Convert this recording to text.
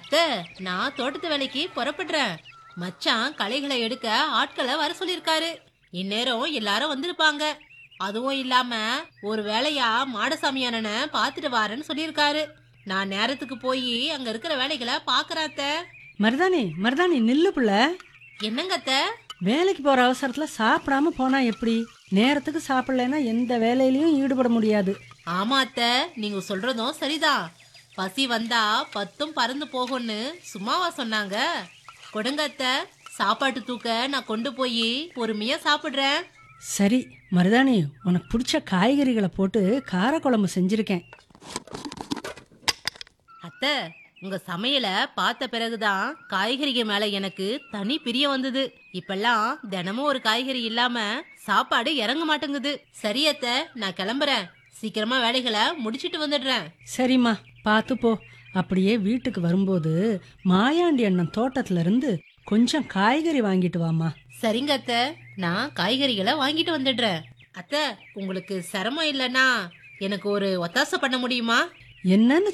அத்தை நான் தோட்டத்து வேலைக்கு புறப்படுறேன் மச்சான் களைகளை எடுக்க ஆட்களை வர சொல்லிருக்காரு இந்நேரம் எல்லாரும் வந்திருப்பாங்க அதுவும் இல்லாம ஒரு வேலையா மாடசாமி அண்ணனை பாத்துட்டு வாரேன்னு சொல்லியிருக்காரு நான் நேரத்துக்கு போய் அங்க இருக்கிற வேலைகளை பாக்குறேன் அத்தை மருதாணி மருதாணி நில்லு புள்ள என்னங்க அத்தை வேலைக்கு போற அவசரத்துல சாப்பிடாம போனா எப்படி நேரத்துக்கு சாப்பிடலைன்னா எந்த வேலையிலயும் ஈடுபட முடியாது ஆமா அத்தை நீங்க சொல்றதும் சரிதான் பசி வந்தா பத்தும் பறந்து போகும்னு சும்மாவா சொன்னாங்க கொடுங்க அத்தை சாப்பாட்டு தூக்க நான் கொண்டு போய் பொறுமையா சாப்பிடுறேன் சரி மருதாணி உனக்கு பிடிச்ச காய்கறிகளை போட்டு காரக்குழம்பு செஞ்சிருக்கேன் அத்தை உங்க சமையலை பார்த்த பிறகுதான் காய்கறிகள் மேல எனக்கு தனி பிரியம் வந்தது இப்பெல்லாம் தினமும் ஒரு காய்கறி இல்லாம சாப்பாடு இறங்க மாட்டேங்குது சரி அத்தை நான் கிளம்புறேன் சீக்கிரமா வேலைகளை முடிச்சிட்டு வந்துடுறேன் சரிம்மா பார்த்து போ அப்படியே வீட்டுக்கு வரும்போது மாயாண்டி அண்ணன் தோட்டத்துல இருந்து கொஞ்சம் காய்கறி வாங்கிட்டு வாமா சரிங்க அத்தை நான் காய்கறிகளை வாங்கிட்டு வந்துடுறேன் அத்தை உங்களுக்கு சிரமம் இல்லைன்னா எனக்கு ஒரு ஒத்தாசை பண்ண முடியுமா என்னன்னு